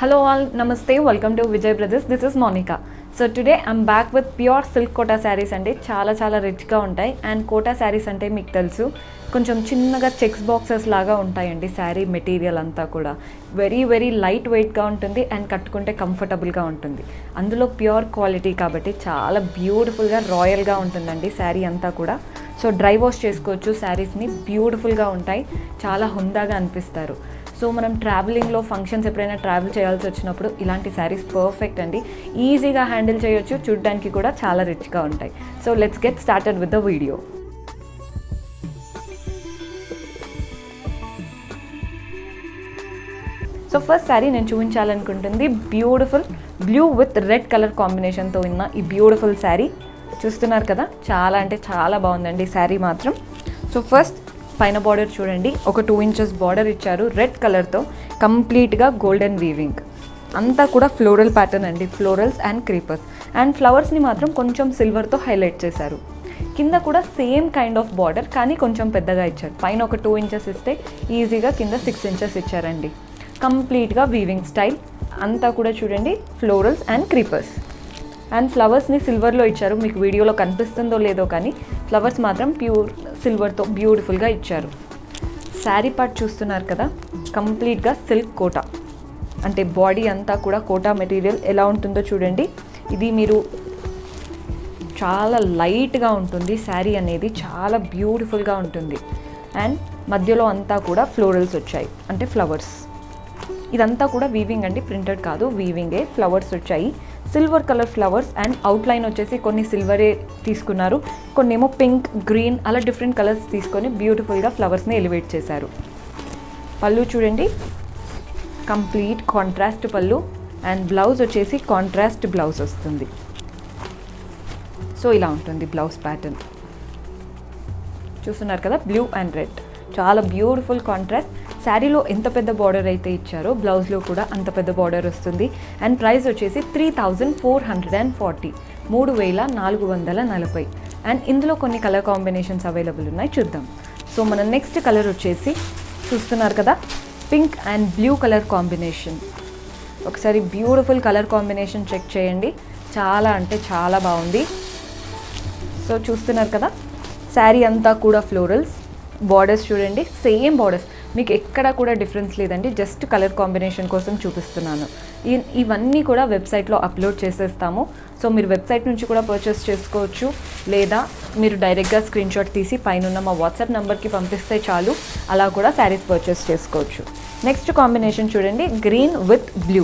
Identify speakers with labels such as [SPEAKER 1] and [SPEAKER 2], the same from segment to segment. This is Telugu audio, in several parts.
[SPEAKER 1] Hello all, namaste, welcome to Vijay Brothers. This is Monica. So today I'm back with pure silk Kota sarees అండి చాలా చాలా రిచ్గా ఉంటాయి అండ్ కోటా శారీస్ అంటే మీకు తెలుసు కొంచెం చిన్నగా చెక్స్ బాక్సెస్ లాగా ఉంటాయండి శారీ మెటీరియల్ అంతా కూడా వెరీ వెరీ లైట్ వెయిట్గా ఉంటుంది అండ్ కట్టుకుంటే కంఫర్టబుల్గా ఉంటుంది అందులో ప్యూర్ క్వాలిటీ కాబట్టి చాలా బ్యూటిఫుల్గా రాయల్గా ఉంటుందండి శారీ అంతా కూడా సో డ్రై వాష్ చేసుకోవచ్చు శారీస్ని బ్యూటిఫుల్గా ఉంటాయి చాలా హుందాగా అనిపిస్తారు సో మనం ట్రావెలింగ్లో ఫంక్షన్స్ ఎప్పుడైనా ట్రావెల్ చేయాల్సి వచ్చినప్పుడు ఇలాంటి శారీస్ పర్ఫెక్ట్ అండి ఈజీగా హ్యాండిల్ చేయొచ్చు చూడడానికి కూడా చాలా రిచ్గా ఉంటాయి so let's get started with the video so first saree నేను చూపించాలనుకుంటుంది beautiful blue with red colour కాంబినేషన్తో ఉన్న ఈ బ్యూటిఫుల్ శారీ చూస్తున్నారు కదా చాలా అంటే చాలా బాగుందండి శారీ మాత్రం సో ఫస్ట్ పైన బార్డర్ చూడండి ఒక టూ ఇంచెస్ బార్డర్ ఇచ్చారు రెడ్ కలర్తో కంప్లీట్గా గోల్డెన్ వీవింగ్ అంతా కూడా ఫ్లోరల్ ప్యాటర్న్ అండి ఫ్లోరల్స్ అండ్ క్రీపర్స్ అండ్ ఫ్లవర్స్ని మాత్రం కొంచెం సిల్వర్తో హైలైట్ చేశారు కింద కూడా సేమ్ కైండ్ ఆఫ్ బార్డర్ కానీ కొంచెం పెద్దగా ఇచ్చారు పైన ఒక టూ ఇంచెస్ ఇస్తే ఈజీగా కింద సిక్స్ ఇంచెస్ ఇచ్చారండి కంప్లీట్గా వీవింగ్ స్టైల్ అంతా కూడా చూడండి ఫ్లోరల్స్ అండ్ క్రీపర్స్ అండ్ ఫ్లవర్స్ని సిల్వర్లో ఇచ్చారు మీకు వీడియోలో కనిపిస్తుందో లేదో కానీ ఫ్లవర్స్ మాత్రం ప్యూర్ సిల్వర్తో బ్యూటిఫుల్గా ఇచ్చారు శారీ పార్ట్ చూస్తున్నారు కదా కంప్లీట్గా సిల్క్ కోటా అంటే బాడీ అంతా కూడా కోటా మెటీరియల్ ఎలా ఉంటుందో చూడండి ఇది మీరు చాలా లైట్గా ఉంటుంది శారీ అనేది చాలా బ్యూటిఫుల్గా ఉంటుంది అండ్ మధ్యలో అంతా కూడా ఫ్లోరల్స్ వచ్చాయి అంటే ఫ్లవర్స్ ఇదంతా కూడా వీవింగ్ అండి ప్రింటెడ్ కాదు వీవింగే ఫ్లవర్స్ వచ్చాయి silver colour flowers and outline వచ్చేసి కొన్ని సిల్వరే తీసుకున్నారు కొన్ని ఏమో పింక్ గ్రీన్ అలా డిఫరెంట్ కలర్స్ తీసుకొని బ్యూటిఫుల్గా ఫ్లవర్స్ని ఎలివేట్ చేశారు పళ్ళు చూడండి కంప్లీట్ కాంట్రాస్ట్ పళ్ళు అండ్ బ్లౌజ్ వచ్చేసి కాంట్రాస్ట్ బ్లౌజ్ వస్తుంది సో ఇలా ఉంటుంది బ్లౌజ్ ప్యాటర్న్ చూస్తున్నారు కదా బ్లూ అండ్ రెడ్ చాలా బ్యూటిఫుల్ కాంట్రాస్ట్ శారీలో ఎంత పెద్ద బార్డర్ అయితే ఇచ్చారో బ్లౌజ్లో కూడా అంత పెద్ద బార్డర్ వస్తుంది అండ్ ప్రైస్ వచ్చేసి three thousand four hundred and forty మూడు వేల నాలుగు వందల నలభై అండ్ ఇందులో కొన్ని కలర్ కాంబినేషన్స్ అవైలబుల్ ఉన్నాయి చూద్దాం సో మన నెక్స్ట్ కలర్ వచ్చేసి చూస్తున్నారు కదా pink and blue colour combination ఒకసారి బ్యూటిఫుల్ కలర్ కాంబినేషన్ చెక్ చేయండి చాలా అంటే చాలా బాగుంది సో చూస్తున్నారు కదా శారీ అంతా కూడా ఫ్లోరల్స్ బార్డర్స్ చూడండి సేమ్ బార్డర్స్ మీకు ఎక్కడ కూడా డిఫరెన్స్ లేదండి జస్ట్ కలర్ కాంబినేషన్ కోసం చూపిస్తున్నాను ఈ- ఇవన్నీ కూడా వెబ్సైట్లో అప్లోడ్ చేసేస్తాము సో మీరు వెబ్సైట్ నుంచి కూడా పర్చేస్ చేసుకోవచ్చు లేదా మీరు డైరెక్ట్గా స్క్రీన్ షాట్ తీసి పైన మా వాట్సాప్ నెంబర్కి పంపిస్తే చాలు అలా కూడా శారీస్ పర్చేస్ చేసుకోవచ్చు నెక్స్ట్ కాంబినేషన్ చూడండి గ్రీన్ విత్ బ్లూ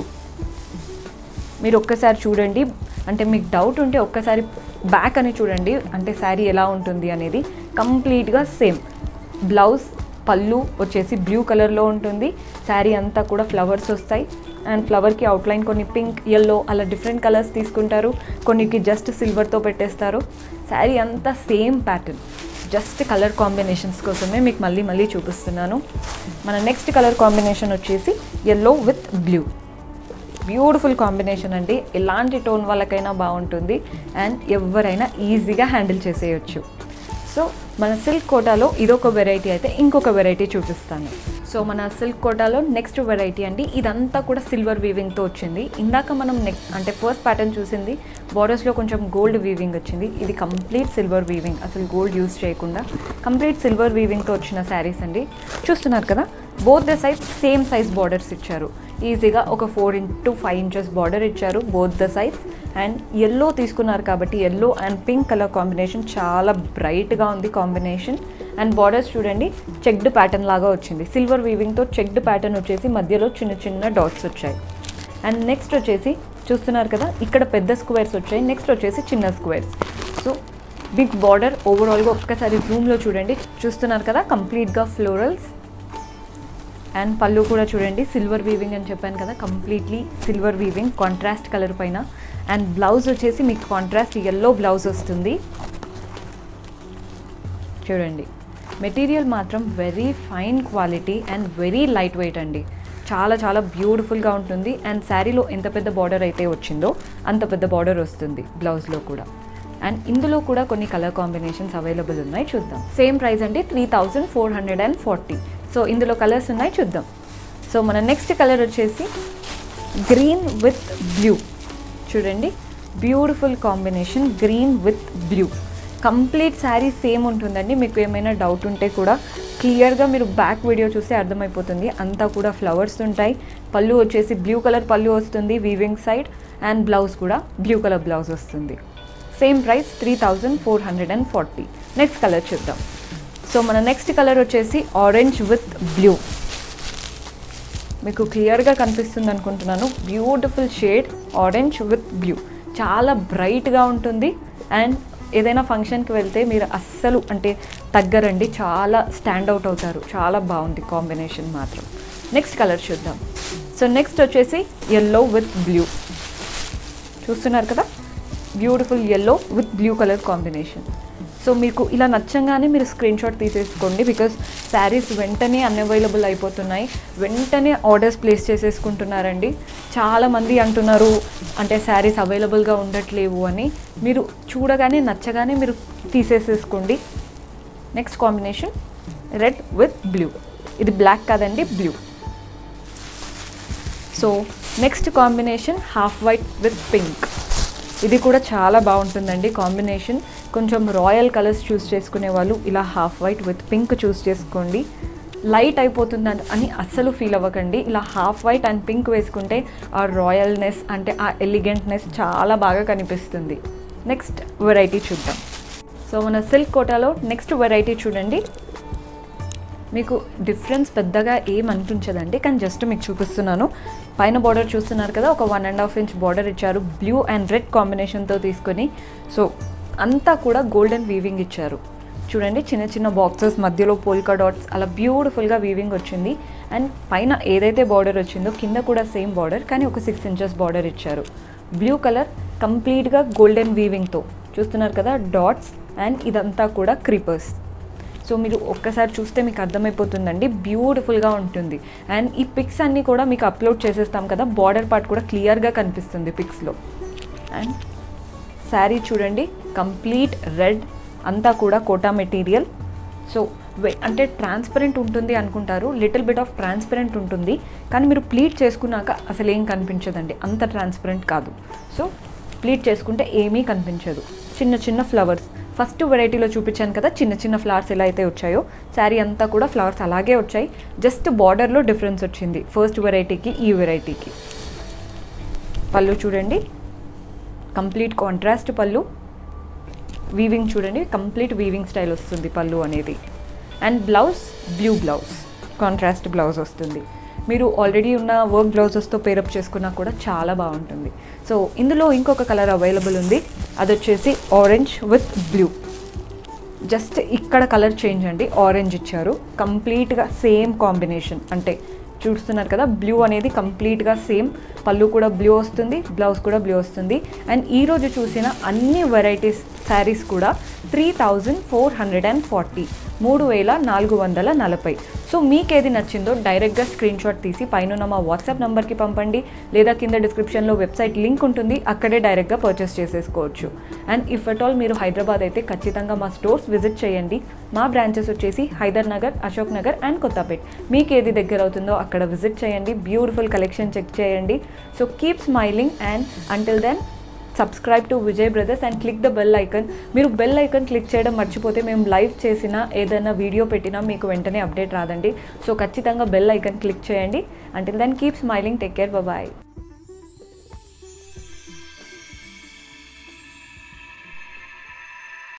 [SPEAKER 1] మీరు ఒక్కసారి చూడండి అంటే మీకు డౌట్ ఉంటే ఒక్కసారి బ్యాక్ అని చూడండి అంటే శారీ ఎలా ఉంటుంది అనేది కంప్లీట్గా సేమ్ బ్లౌజ్ పళ్ళు వచ్చేసి బ్లూ కలర్లో ఉంటుంది శారీ అంతా కూడా ఫ్లవర్స్ వస్తాయి అండ్ ఫ్లవర్కి అవుట్లైన్ కొన్ని పింక్ ఎల్లో అలా డిఫరెంట్ కలర్స్ తీసుకుంటారు కొన్నికి జస్ట్ సిల్వర్తో పెట్టేస్తారు శారీ అంతా same pattern just colour combinations కోసమే మీకు మళ్ళీ మళ్ళీ చూపిస్తున్నాను మన నెక్స్ట్ కలర్ కాంబినేషన్ వచ్చేసి yellow with blue beautiful combination అండి ఎలాంటి టోన్ వాళ్ళకైనా బాగుంటుంది అండ్ ఎవరైనా ఈజీగా హ్యాండిల్ చేసేయచ్చు సో మన సిల్క్ కోటాలో ఇదొక వెరైటీ అయితే ఇంకొక వెరైటీ చూపిస్తాను సో మన సిల్క్ కోటాలో నెక్స్ట్ వెరైటీ అండి ఇదంతా కూడా సిల్వర్ వీవింగ్తో వచ్చింది ఇందాక మనం నెక్స్ట్ అంటే ఫస్ట్ ప్యాటర్న్ చూసింది బార్డర్స్లో కొంచెం గోల్డ్ వీవింగ్ వచ్చింది ఇది కంప్లీట్ సిల్వర్ వీవింగ్ అసలు గోల్డ్ యూస్ చేయకుండా కంప్లీట్ సిల్వర్ వీవింగ్తో వచ్చిన శారీస్ అండి చూస్తున్నారు కదా both the size same size borders ఇచ్చారు ఈజీగా ఒక four into five inches border ఇచ్చారు both the size and yellow తీసుకున్నారు కాబట్టి yellow and pink colour combination చాలా బ్రైట్గా ఉంది కాంబినేషన్ అండ్ బార్డర్స్ చూడండి చెక్డ్ ప్యాటర్న్ లాగా వచ్చింది సిల్వర్ వీవింగ్తో చెక్డ్ ప్యాటర్న్ వచ్చేసి మధ్యలో చిన్న చిన్న డాట్స్ వచ్చాయి అండ్ నెక్స్ట్ వచ్చేసి చూస్తున్నారు కదా ఇక్కడ పెద్ద స్క్వేర్స్ వచ్చాయి నెక్స్ట్ వచ్చేసి చిన్న స్క్వేర్స్ సో బిగ్ బార్డర్ ఓవరాల్గా ఒక్కసారి జూమ్లో చూడండి చూస్తున్నారు కదా కంప్లీట్గా ఫ్లోరల్స్ అండ్ పళ్ళు కూడా చూడండి సిల్వర్ వీవింగ్ అని చెప్పాను కదా completely silver weaving contrast colour పైన అండ్ బ్లౌజ్ వచ్చేసి మీకు కాంట్రాస్ట్ ఎల్లో బ్లౌజ్ వస్తుంది చూడండి మెటీరియల్ మాత్రం very fine quality and very light weight అండి చాలా చాలా బ్యూటిఫుల్గా ఉంటుంది అండ్ శారీలో ఎంత పెద్ద బార్డర్ అయితే వచ్చిందో అంత పెద్ద బార్డర్ వస్తుంది బ్లౌజ్లో కూడా అండ్ ఇందులో కూడా కొన్ని కలర్ కాంబినేషన్స్ అవైలబుల్ ఉన్నాయి చూద్దాం సేమ్ ప్రైస్ అండి three thousand four hundred and forty so ఇందులో కలర్స్ ఉన్నాయి చూద్దాం సో మన నెక్స్ట్ కలర్ వచ్చేసి గ్రీన్ విత్ బ్లూ చూడండి beautiful combination green with blue complete saree same ఉంటుందండి మీకు ఏమైనా డౌట్ ఉంటే కూడా క్లియర్గా మీరు బ్యాక్ వీడియో చూస్తే అర్థమైపోతుంది అంతా కూడా ఫ్లవర్స్ ఉంటాయి పళ్ళు వచ్చేసి బ్లూ కలర్ పళ్ళు వస్తుంది వీవింగ్ సైడ్ అండ్ బ్లౌజ్ కూడా బ్లూ కలర్ బ్లౌజ్ వస్తుంది same price three thousand four hundred and forty next colour చూద్దాం సో మన నెక్స్ట్ కలర్ వచ్చేసి ఆరెంజ్ విత్ బ్లూ మీకు క్లియర్గా కనిపిస్తుంది అనుకుంటున్నాను beautiful shade orange with blue చాలా బ్రైట్గా ఉంటుంది అండ్ ఏదైనా ఫంక్షన్కి వెళ్తే మీరు అస్సలు అంటే తగ్గరండి చాలా స్టాండ్ అవుట్ అవుతారు చాలా బాగుంది కాంబినేషన్ మాత్రం నెక్స్ట్ కలర్ చూద్దాం సో నెక్స్ట్ వచ్చేసి ఎల్లో విత్ బ్లూ చూస్తున్నారు కదా beautiful yellow with blue colour combination so మీకు ఇలా నచ్చంగానే మీరు స్క్రీన్ షాట్ తీసేసుకోండి బికాస్ శారీస్ వెంటనే అన్అవైలబుల్ అయిపోతున్నాయి వెంటనే ఆర్డర్స్ ప్లేస్ చేసేసుకుంటున్నారండి చాలామంది అంటున్నారు అంటే శారీస్ అవైలబుల్గా ఉండట్లేవు అని మీరు చూడగానే నచ్చగానే మీరు తీసేసేసుకోండి next combination red with blue ఇది బ్లాక్ కాదండి blue so next combination half white with pink ఇది కూడా చాలా బాగుంటుందండి కాంబినేషన్ కొంచెం రాయల్ కలర్స్ చూస్ చేసుకునే వాళ్ళు ఇలా half white with pink choose చేసుకోండి లైట్ అయిపోతుంది అని అస్సలు ఫీల్ అవ్వకండి ఇలా హాఫ్ వైట్ అండ్ పింక్ వేసుకుంటే ఆ రాయల్నెస్ అంటే ఆ ఎలిగెంట్నెస్ చాలా బాగా కనిపిస్తుంది నెక్స్ట్ వెరైటీ చూద్దాం సో మన సిల్క్ కోటాలో నెక్స్ట్ వెరైటీ చూడండి మీకు డిఫరెన్స్ పెద్దగా ఏం అనిపించదండి కానీ జస్ట్ మీకు చూపిస్తున్నాను పైన బార్డర్ చూస్తున్నారు కదా ఒక one and half inch border ఇచ్చారు బ్లూ అండ్ రెడ్ కాంబినేషన్తో తీసుకొని సో అంతా కూడా గోల్డెన్ వీవింగ్ ఇచ్చారు చూడండి చిన్న చిన్న బాక్సెస్ మధ్యలో పోల్కా డాట్స్ అలా బ్యూటిఫుల్గా వీవింగ్ వచ్చింది అండ్ పైన ఏదైతే బార్డర్ వచ్చిందో కింద కూడా సేమ్ బార్డర్ కానీ ఒక సిక్స్ ఇంచెస్ బార్డర్ ఇచ్చారు బ్లూ కలర్ కంప్లీట్గా గోల్డెన్ వీవింగ్తో చూస్తున్నారు కదా డాట్స్ అండ్ ఇదంతా కూడా క్రీపర్స్ సో మీరు ఒక్కసారి చూస్తే మీకు అర్థమైపోతుందండి బ్యూటిఫుల్గా ఉంటుంది అండ్ ఈ పిక్స్ అన్నీ కూడా మీకు అప్లోడ్ చేసేస్తాం కదా బార్డర్ పార్ట్ కూడా క్లియర్గా కనిపిస్తుంది పిక్స్లో అండ్ శారీ చూడండి కంప్లీట్ రెడ్ అంతా కూడా కోటా మెటీరియల్ సో అంటే ట్రాన్స్పరెంట్ ఉంటుంది అనుకుంటారు లిటిల్ బిట్ ఆఫ్ ట్రాన్స్పరెంట్ ఉంటుంది కానీ మీరు ప్లీట్ చేసుకున్నాక అసలు ఏం కనిపించదండి అంత ట్రాన్స్పరెంట్ కాదు సో ప్లీట్ చేసుకుంటే ఏమీ కనిపించదు చిన్న చిన్న ఫ్లవర్స్ ఫస్ట్ వెరైటీలో చూపించాను కదా చిన్న చిన్న ఫ్లవర్స్ ఎలా అయితే వచ్చాయో శారీ అంతా కూడా ఫ్లవర్స్ అలాగే వచ్చాయి జస్ట్ బార్డర్లో డిఫరెన్స్ వచ్చింది ఫస్ట్ వెరైటీకి ఈ వెరైటీకి పళ్ళు చూడండి కంప్లీట్ కాంట్రాస్ట్ పళ్ళు వీవింగ్ చూడండి కంప్లీట్ వీవింగ్ స్టైల్ వస్తుంది పళ్ళు అనేది and blouse blue blouse contrast blouse వస్తుంది మీరు ఆల్రెడీ ఉన్న వర్క్ బ్లౌజెస్తో పేరప్ చేసుకున్నా కూడా చాలా బాగుంటుంది సో ఇందులో ఇంకొక కలర్ అవైలబుల్ ఉంది అది వచ్చేసి ఆరెంజ్ విత్ బ్లూ జస్ట్ ఇక్కడ కలర్ చేంజ్ అండి ఆరెంజ్ ఇచ్చారు కంప్లీట్గా సేమ్ కాంబినేషన్ అంటే చూస్తున్నారు కదా బ్లూ అనేది కంప్లీట్గా సేమ్ పళ్ళు కూడా బ్లూ వస్తుంది బ్లౌజ్ కూడా బ్లూ వస్తుంది అండ్ ఈరోజు చూసిన అన్ని వెరైటీస్ శారీస్ కూడా three thousand four hundred and forty మూడు వేల నాలుగు వందల నలభై సో మీకు ఏది నచ్చిందో డైరెక్ట్గా స్క్రీన్ షాట్ తీసి పైన మా వాట్సాప్ నెంబర్కి పంపండి లేదా కింద డిస్క్రిప్షన్లో వెబ్సైట్ లింక్ ఉంటుంది అక్కడే డైరెక్ట్గా పర్చేస్ చేసేసుకోవచ్చు అండ్ ఇఫ్ అట్ ఆల్ మీరు హైదరాబాద్ అయితే ఖచ్చితంగా మా స్టోర్స్ విజిట్ చేయండి మా బ్రాంచెస్ వచ్చేసి హైదర్ నగర్ అశోక్ నగర్ అండ్ కొత్తపేట్ మీకు ఏది దగ్గర అవుతుందో అక్కడ విజిట్ చేయండి బ్యూటిఫుల్ కలెక్షన్ చెక్ చేయండి so keep smiling and until then subscribe to Vijay Brothers and click the bell icon మీరు బెల్ ఐకన్ క్లిక్ చేయడం మర్చిపోతే మేము లైవ్ చేసిన ఏదైనా వీడియో పెట్టినా మీకు వెంటనే అప్డేట్ రాదండి సో ఖచ్చితంగా బెల్ ఐకన్ క్లిక్ చేయండి until then keep smiling take care bye